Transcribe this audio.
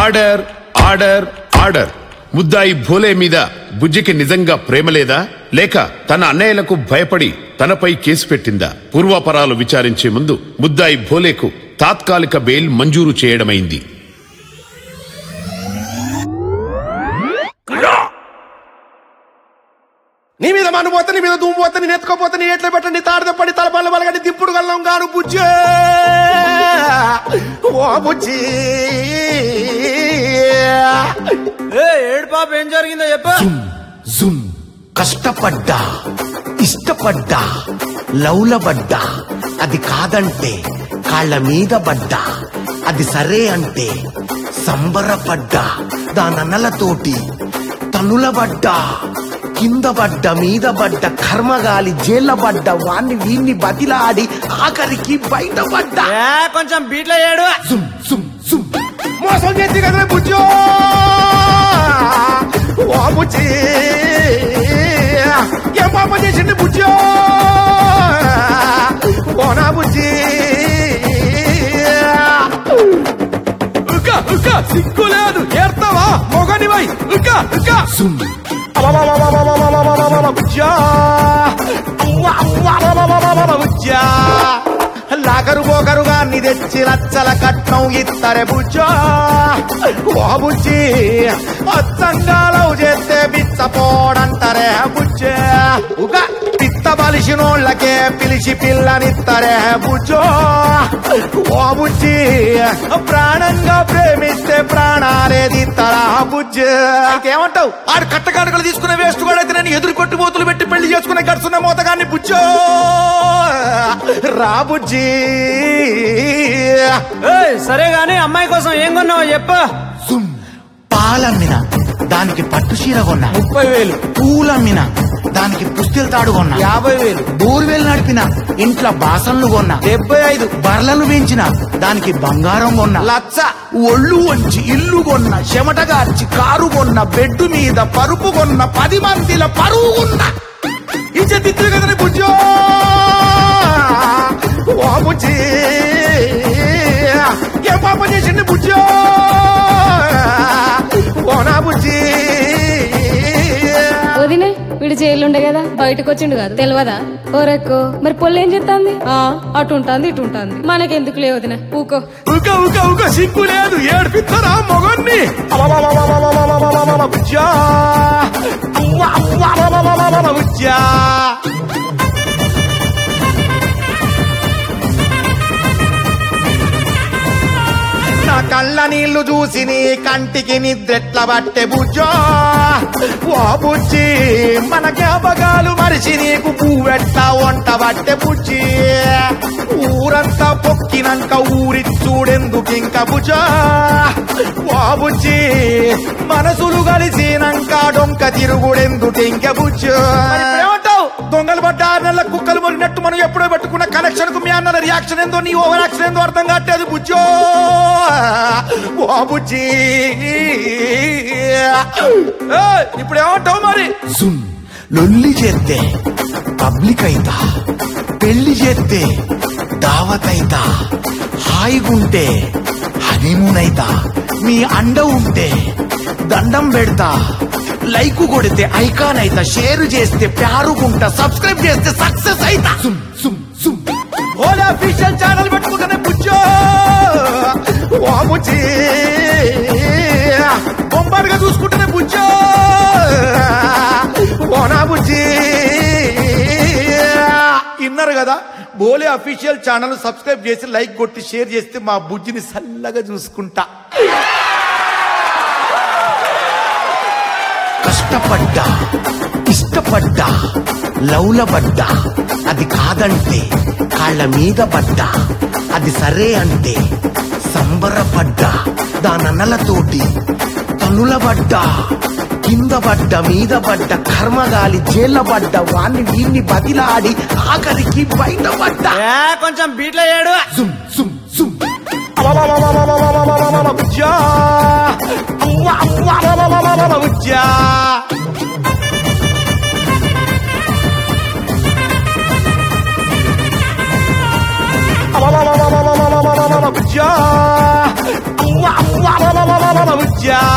order order order ముద్దాయి భోలే మీద బుజ్జికి నిజంగా ప్రేమ లేదా లేక తన అన్నయ్యలకు భయపడి తనపై కేసు పెట్టిందా పూర్వాపరాలు విచారించే ముందు ముద్దాయి భోలేకు తాత్కాలిక బెయిల్ మంజూరు చేయడమైంది నీ మీద మన్ను పోతే నీ మీద దుమ్ము పోతే నేను ఎత్తుకోపోతే నీ ఎట్లా పెట్టండి తాడితే పడి తల పళ్ళ పలగండి దిప్పుడు గల్లం గాను బుజ్జే ఓ బుజ్జి ఏ ఏడు పాప ఏం జరిగిందో చెప్పు జుమ్ కష్టపడ్డా ఇష్టపడ్డా లౌలబడ్డా అది కాదంటే కాళ్ళ మీద పడ్డా అది సరే అంటే సంబరపడ్డా దానన్నలతోటి తనులబడ్డా కింద పడ్డ మీద పడ్డ కర్మగాలి జైళ్ళ పడ్డ వాణ్ణి వీణ్ణి బతిలాడి ఆఖరికి బయటపడ్డా ఏ కొంచెం బీట్లో ఏడు జుమ్ జుమ్ జుమ్ మోసం చేసి కదా బుజ్జో ఓ బుజ్జి ఏం పాప చేసింది బుజ్జో ఓ నా బుజ్జి ఉక్క ఉక్క సిగ్గు లేదు ఏర్తావా మొగనివై ఉక్క ఉక్క సుమ్ బుజ్జా బుజ్జా లాగరు పోగరుగా ని తెచ్చి లచ్చల కట్నం ఇత్తరే బుజ్జా ఓ బుజ్జి అచ్చంగా లవ్ చేస్తే బిచ్చపోడంటారే బుజ్జే ఉగ పిత్త బలిసినోళ్ళకే పిలిచి పిల్లనిత్తరే బుజ్జో ఓ బుజ్జి ప్రాణంగా ప్రేమిస్తే ప్రాణాలేది తరా బుజ్జి ఏమంటావు ఆడు కట్టకాడకలు తీసుకునే వేస్ట్ కూడా అయితే నేను ఎదురు కొట్టుబోతులు పెట్టి పెళ్లి చేసుకునే గడుచున్న మోతగాన్ని బుజ్జో రా బుజ్జి ఏయ్, సరే గానీ అమ్మాయి కోసం ఏం కొన్నావో చెప్పు సుమ్ పాలమ్మిన దానికి పట్టు చీర కొన్నా ముప్పై వేలు పూలమ్మిన దానికి పుస్తెల తాడు కొన్నా యాభై వేలు బోర్వెల్ నడిపిన ఇంట్లో బాసన్లు కొన్నా డెబ్బై ఐదు బర్లను పెంచిన దానికి బంగారం కొన్నా లచ్చ ఒళ్ళు వంచి ఇల్లు కొన్న చెమటగార్చి కారు కొన్న బెడ్ మీద పరుపు కొన్న పది మందిల పరువు ఉన్న ఇచ్చతిత్తులు కదని బుజ్జో ఓ బుజ్జి ఏ పాప చేసింది బుజ్జో ఓ నా బుజ్జి వదినే వీడు జైలుండే కదా బయటకు వచ్చిండు కదా తెలియదా ఓరెక్కో మరి పొల్లు ఏం చెప్తాంది ఆ అటు ఉంటుంది ఇటు ఉంటుంది మనకెందుకు లే వదిన ఊకో ఉక ఉక ఉక సిగ్గు లేదు ఏడ్పిస్తారా మొగన్ని బుజ్జా బుజ్జా నా కళ్ళ నీళ్లు చూసి నీ కంటికి నిద్రెట్ల బట్టె బుజ్జో ఓ బుజ్జి మన జ్ఞాపకాలు మరిచి నీకు పువ్వెట్ట వంట బట్టె బుజ్జి ఊరంతా పొక్కినంక ఊరి చూడెందుకు ఇంకా బుజ్జో ఓ బుజ్జి మనసులు కలిసినంక డొంక తిరుగుడెందుకు ఇంక బుజ్జో ఏమంటావు దొంగలు పడ్డ ఆరు నెలల కుక్కలు మొరినట్టు మనం ఎప్పుడో పెట్టుకున్న కనెక్షన్ కు మీ అన్నల రియాక్షన్ ఏందో నీ ఓవర్ యాక్షన్ ఏందో అర్థం కావట్లేదు బుజ్జో ఓ బుజ్జి ఏయ్, ఇప్పుడు ఏమంటావు మరి సున్ లొల్లి చేస్తే పబ్లిక్ అయితా పెళ్లి చేస్తే దావత్ అయితా హాయిగుంటే హనీమూన్ అయితా మీ అండ ఉంటే దండం పెడతా లైక్ కొడితే ఐకాన్ అయితా షేర్ చేస్తే ప్యారుకుంటా సబ్స్క్రైబ్ చేస్తే సక్సెస్ అయితా సుమ్ సుమ్ సుమ్ ఓలా అఫీషియల్ ఛానల్ పెట్టుకుంటానే బుజ్జో ఓ బుజ్జి బొంబాటుగా చూసుకుంటేనే బుజ్జో ఓ నా బుజ్జి విన్నారు కదా బోలే అఫీషియల్ ఛానల్ సబ్స్క్రైబ్ చేసి లైక్ కొట్టి షేర్ చేస్తే మా బుజ్జిని సల్లగా చూసుకుంటా కష్టపడ్డా ఇష్టపడ్డా లౌలబడ్డా అది కాదంటే కాళ్ళ మీద పడ్డా అది సరే అంటే సంబరపడ్డా దానన్నలతోటి తనులబడ్డా కింద పడ్డ మీద పడ్డ కర్మగాలి జైళ్ళ పడ్డ వాణ్ణి వీణ్ణి బతిలాడి ఆఖరికి బయటపడ్డా ఏ కొంచెం బీట్లో ఏడు సుమ్ సుమ్ సుమ్ బుజ్జా బుజ్జా బుజ్జా ఓ బుజ్జా